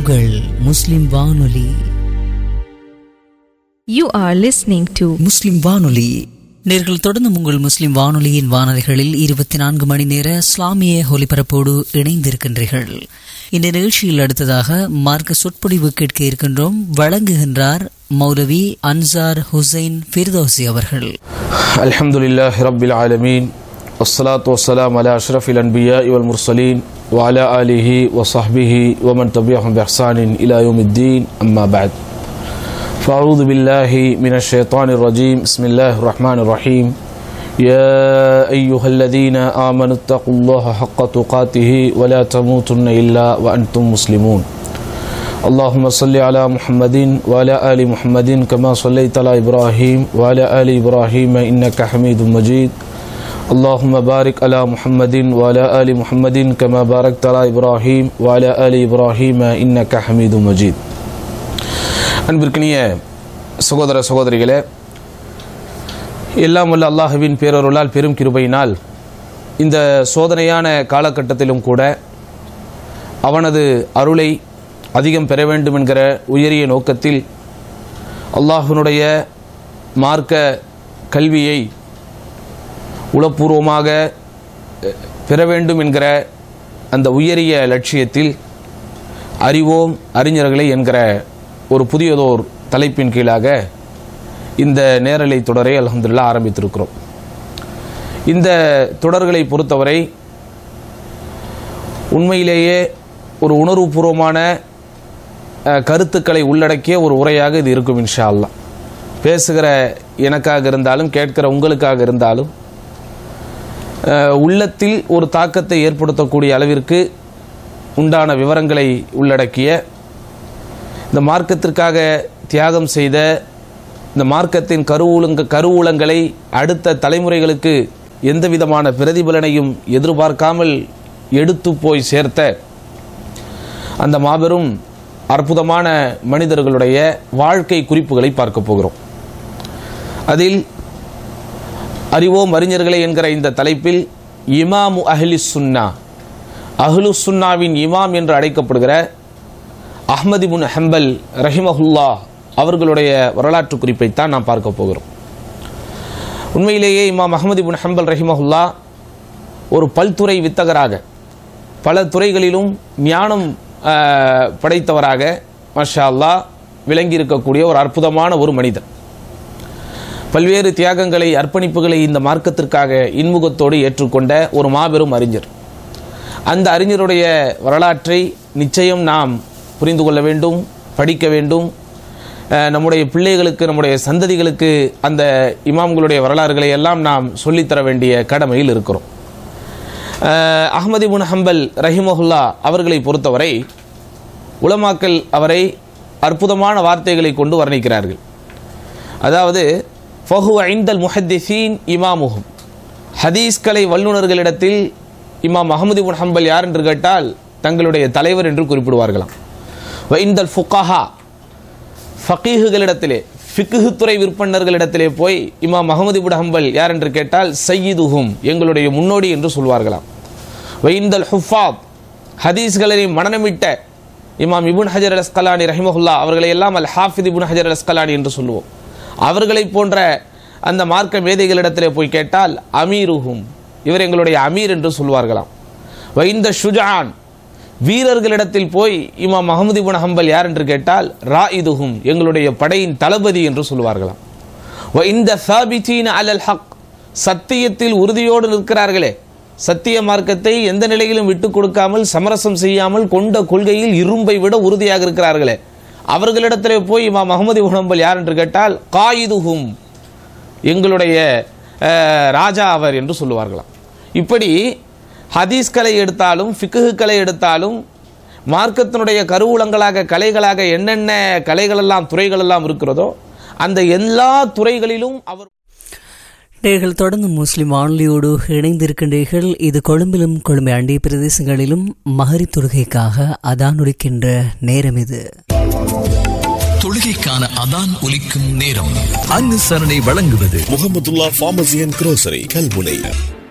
உங்கள் முஸ்லிம் வானொலி You are listening to முஸ்லிம் வானொலி நேர்கள் தொடர்ந்து உங்கள் முஸ்லிம் வானொலியின் வானொலிகளில் இருபத்தி நான்கு மணி நேர இஸ்லாமிய ஒலிபரப்போடு இணைந்திருக்கின்றீர்கள் இந்த நிகழ்ச்சியில் அடுத்ததாக மார்க்க சொற்பொழிவு கேட்க இருக்கின்றோம் வழங்குகின்றார் மௌலவி அன்சார் ஹுசைன் ஃபிர்தோசி அவர்கள் الحمد لله رب العالمين والصلاة والسلام على أشرف الأنبياء والمرسلين وعلى آله وصحبه ومن تبعهم بإحسان إلى يوم الدين أما بعد فأعوذ بالله من الشيطان الرجيم بسم الله الرحمن الرحيم يا أيها الذين آمنوا اتقوا الله حق تقاته ولا تموتن إلا وأنتم مسلمون اللهم صل على محمد وعلى آل محمد كما صليت على إبراهيم وعلى آل إبراهيم إنك حميد مجيد اللهم بارك على محمد وعلى آل محمد كما باركت على إبراهيم وعلى آل إبراهيم إنك حميد مجيد அன்பிற்கினிய சகோதர சகோதரிகளே எல்லாம் வல்ல அல்லாஹுவின் பேரருளால் பெரும் கிருபையினால் இந்த சோதனையான காலகட்டத்திலும் கூட அவனது அருளை அதிகம் பெற வேண்டும் என்கிற உயரிய நோக்கத்தில் அல்லாஹ்வினுடைய மார்க்க கல்வியை உளப்பூர்வமாக அஹ், பெற வேண்டும் என்கிற அந்த உயரிய லட்சியத்தில் அறிவோம் அறிஞர்களை என்கிற ஒரு புதியதோர் தலைப்பின் கீழாக இந்த நேரலை தொடரை அல்ஹம்துலில்லாஹ் ஆரம்பித்திருக்கிறோம் இந்த தொடர்களை பொறுத்தவரை உண்மையிலேயே ஒரு உணர்வுபூர்வமான அஹ், கருத்துக்களை உள்ளடக்கிய ஒரு உரையாக இது இருக்கும் இன்ஷா அல்லாஹ் பேசுகிற எனக்காக இருந்தாலும் கேட்கிற உங்களுக்காக இருந்தாலும் அஹ், உள்ளத்தில் ஒரு தாக்கத்தை ஏற்படுத்தக்கூடிய அளவிற்கு உண்டான விவரங்களை உள்ளடக்கிய இந்த மார்க்கத்திற்காக தியாகம் செய்த இந்த மார்க்கத்தின் கருவூலங்க கருவூலங்களை அடுத்த தலைமுறைகளுக்கு எந்த விதமான பிரதிபலனையும் எதிர்பார்க்காமல் எடுத்து போய் சேர்த்த அந்த மாபெரும் அற்புதமான மனிதர்களுடைய வாழ்க்கை குறிப்புகளை பார்க்க போகிறோம் அதில் அறிவோம் அறிஞர்களே என்கிற இந்த தலைப்பில் இமாமு அஹ்லி சுன்னா அஹ்லு சுன்னாவின் இமாம் என்று அழைக்கப்படுகிற அஹ்மதி முன் ஹம்பல் ரஹிமஹுல்லா அவர்களுடைய வரலாற்று குறிப்பைத்தான் நாம் பார்க்க போகிறோம் உண்மையிலேயே இமாம் அஹ்மதி பின் ஹம்பல் ரஹிமஹுல்லா ஒரு பல்துறை வித்தகராக பல துறைகளிலும் ஞானம் ஆஹ், படைத்தவராக மஷா அல்லாஹ் விளங்கி இருக்கக்கூடிய ஒரு அற்புதமான ஒரு மனிதர் பல்வேறு தியாகங்களை அர்ப்பணிப்புகளை இந்த மார்க்கத்திற்காக இன்முகத்தோடு ஏற்றுக்கொண்ட ஒரு மாபெரும் அறிஞர் அந்த அறிஞருடைய வரலாற்றை நிச்சயம் நாம் புரிந்து கொள்ள வேண்டும் படிக்க வேண்டும் அஹ், நம்முடைய பிள்ளைகளுக்கு நம்முடைய சந்ததிகளுக்கு அந்த இமாம்களுடைய வரலாறுகளை எல்லாம் நாம் சொல்லித்தர வேண்டிய கடமையில் இருக்கிறோம் அஹ், அஹ்மதி முன் ஹம்பல் ரஹிமஹுல்லா அவர்களை பொறுத்தவரை உலமாக்கல் அவரை அற்புதமான வார்த்தைகளை கொண்டு வர்ணிக்கிறார்கள் அதாவது ஃபஹுவ ஐந்தல் முஹத்திசீன் இமாமுகும் ஹதீஸ்கலை வல்லுநர்களிடத்தில் இமாம் அகமது இப்னு ஹம்பல் யார் என்று கேட்டால் தங்களுடைய தலைவர் என்று குறிப்பிடுவார்களாம் வ இந்தல் ஃபுகாஹா ஃபகீஹுகளிடத்திலே ஃபிக்ஹு துறை விற்பனர்களிடத்திலே போய் இமாம் அகமது இப்னு ஹம்பல் யார் என்று கேட்டால் சையீதுஹும் எங்களுடைய முன்னோடி என்று சொல்வார்களாம் வ இந்தல் ஹுஃபாத் ஹதீஸ்களை மனநமிட்ட இமாம் இபுன் ஹஜர் அல் அஸ்கலானி ரஹிமஹுல்லா அவர்களை எல்லாம் அல் ஹாஃபித் இபுன் ஹஜர் அல் அஸ்கலானி என்று சொல்லுவோம் அவர்களைப் போன்ற அந்த மார்க்க மேதைகளிடத்திலே போய் கேட்டால் அமீருஹும் இவர் எங்களுடைய அமீர் என்று சொல்வார்களாம் வைந்த ஷுஜான் வீரர்களிடத்தில் போய் இமாம் அகமது இபுன் ஹம்பல் யார் என்று கேட்டால் ராயிதுஹும் எங்களுடைய படையின் தளபதி என்று சொல்வார்களாம் இந்த சாபித்தீன் அலல் ஹக் சத்தியத்தில் உறுதியோடு நிற்கிறார்களே சத்திய மார்க்கத்தை எந்த நிலையிலும் விட்டு கொடுக்காமல் சமரசம் செய்யாமல் கொண்ட கொள்கையில் இரும்பை விட உறுதியாக இருக்கிறார்களே அவர்களிடத்திலே போய் இமாம் அகமது உணம்பல் யார் என்று கேட்டால் காயிதுஹும் எங்களுடைய அஹ், ராஜா அவர் என்று சொல்லுவார்களாம் இப்படி ஹதீஸ் கலை எடுத்தாலும் ஃபிக்குஹு கலை எடுத்தாலும் மார்க்கத்தினுடைய கருவூலங்களாக கலைகளாக என்னென்ன கலைகளெல்லாம் துறைகளெல்லாம் இருக்கிறதோ அந்த எல்லா துறைகளிலும் அவர் நேர்கள் தொடர்ந்து முஸ்லிம் வானொலியோடு இணைந்திருக்கின்றீர்கள் இது கொழும்பிலும் கொழும்பை அண்டிய பிரதேசங்களிலும் மகரி தொழுகைக்காக அதான் உரைக்கின்ற நேரம் இது தொழுகைக்கான அதான் ஒலிக்கும் நேரம் அனுசரணை வழங்குவது Mohamedullah pharmacy and grocery Kalmunai